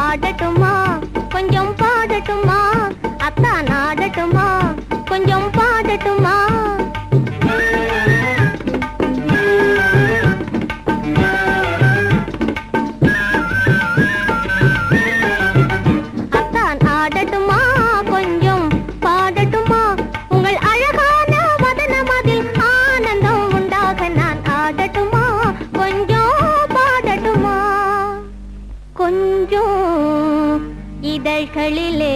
ஆடட்டுமா கொஞ்சம் பாடட்டுமா அத்தான் ஆடட்டுமா கொஞ்சம் பாடட்டுமா அத்தான் ஆடட்டுமா கொஞ்சம் பாடட்டுமா உங்கள் அழகான வதனம் அதில் ஆனந்தம் உண்டாக நான் ஆடட்டுமா கொஞ்சம் பாடட்டுமா கொஞ்சம் இதழ்களிலே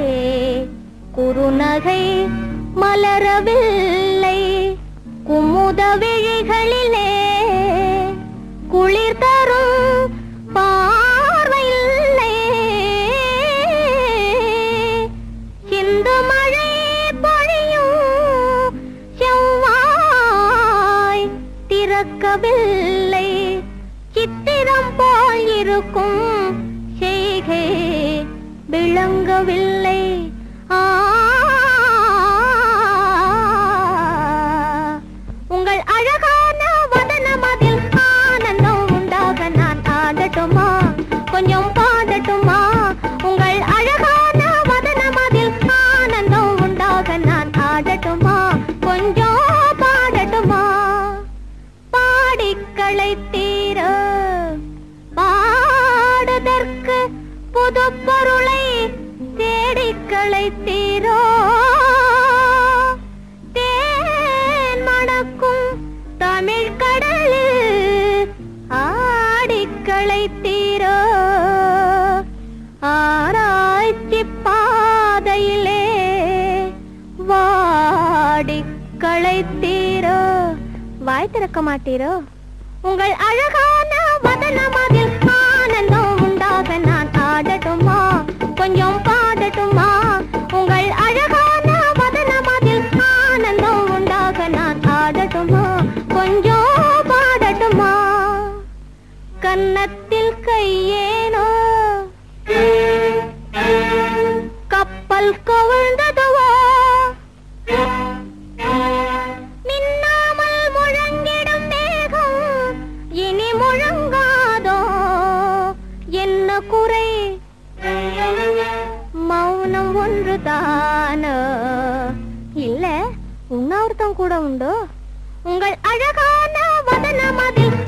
குறுநகை மலரவில்லை குமுத விழிகளிலே குளிர் தரும் பார்வையில்லை சிந்து மழை பொழியும் செவ்வாய் திறக்கவில்லை சித்திரம் போல் இருக்கும் செய்கை விளங்கவில்லை ஆ உங்கள் அழகான வதனம் அதில் ஆனந்தம் உண்டாக நான் ஆடட்டுமா கொஞ்சம் பாடட்டுமா உங்கள் அழகான வதனம் அதில் ஆனந்தம் உண்டாக நான் ஆடட்டுமா கொஞ்சம் பாடட்டுமா பாடிக்களை தீர பாடுதற்கு புது பொருளை தேடிக்களை தீரோ தேன் மணக்கும் தமிழ் கடலில் ஆடிக்களை தீரோ ஆராய்ச்சி பாதையிலே வாடிக்களை தீரோ வாய் திறக்க மாட்டீரோ உங்கள் அழகான வதனம் அதில் ஆனந்தம் உண்டாக நான் ஆடட்டுமா கொஞ்சம் பாடட்டுமா உங்கள் அழகான வதனம் அதில் ஆனந்தம் உண்டாக நான் ஆடட்டுமா கொஞ்சம் பாடட்டுமா கன்னத்தில் கையேனோ கப்பல் கவிழ்ந்ததுவோ மின்னாமல் முழங்கிடும் மேகம் இனி முழங்காதோ என்ன குறை மௌனம் ஒன்றுதானோ இல்ல உண்ணாவிரதம் கூட உண்டோ உங்கள் அழகான வதனம் அதில்